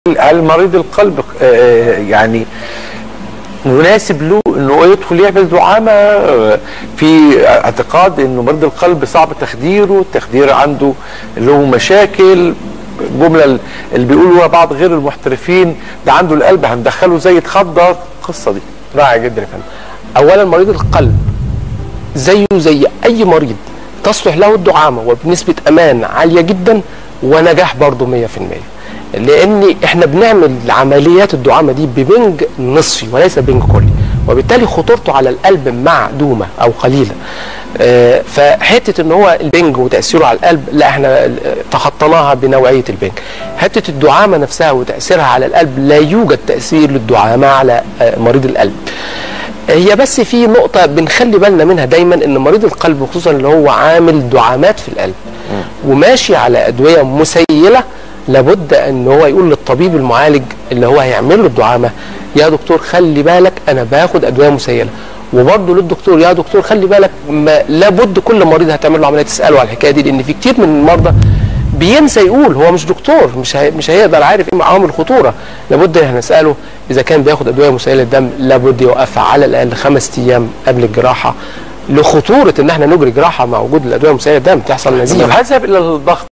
هل مريض القلب آه، يعني مناسب له انه يدخل يعمل دعامه آه، في اعتقاد انه مريض القلب صعب تخديره التخدير عنده له مشاكل الجمله اللي بيقولوها بعض غير المحترفين ده عنده القلب هندخله زي يتخدر القصه دي رائع جدا يا فندم اولا مريض القلب زيه زي اي مريض تصلح له الدعامه وبنسبه امان عاليه جدا ونجاح برضه 100% لان احنا بنعمل عمليات الدعامه دي ببنج نصفي وليس بنج كلي وبالتالي خطورته على القلب معدومه او قليله آه، فحته ان هو البنج وتاثيره على القلب لا احنا تخطيناها بنوعيه البنج حته الدعامه نفسها وتاثيرها على القلب لا يوجد تاثير للدعامه على آه، مريض القلب هي بس في نقطة بنخلي بالنا منها دايما ان مريض القلب خصوصا اللي هو عامل دعامات في القلب وماشي على ادوية مسيلة لابد ان هو يقول للطبيب المعالج اللي هو هيعمل له الدعامة يا دكتور خلي بالك انا باخد ادوية مسيلة وبرضه للدكتور يا دكتور خلي بالك ما لابد كل مريض هتعمل له عمليه تساله على الحكايه دي لان في كتير من المرضى بينسى يقول هو مش دكتور مش هي مش هيقدر عارف ايه عوامل الخطوره لابد هنساله اذا كان بياخد ادويه مسيله الدم لابد يوقفها على الاقل خمس ايام قبل الجراحه لخطوره ان احنا نجري جراحه مع وجود الادويه مسيله الدم تحصل نزيف هذهب الى الضغط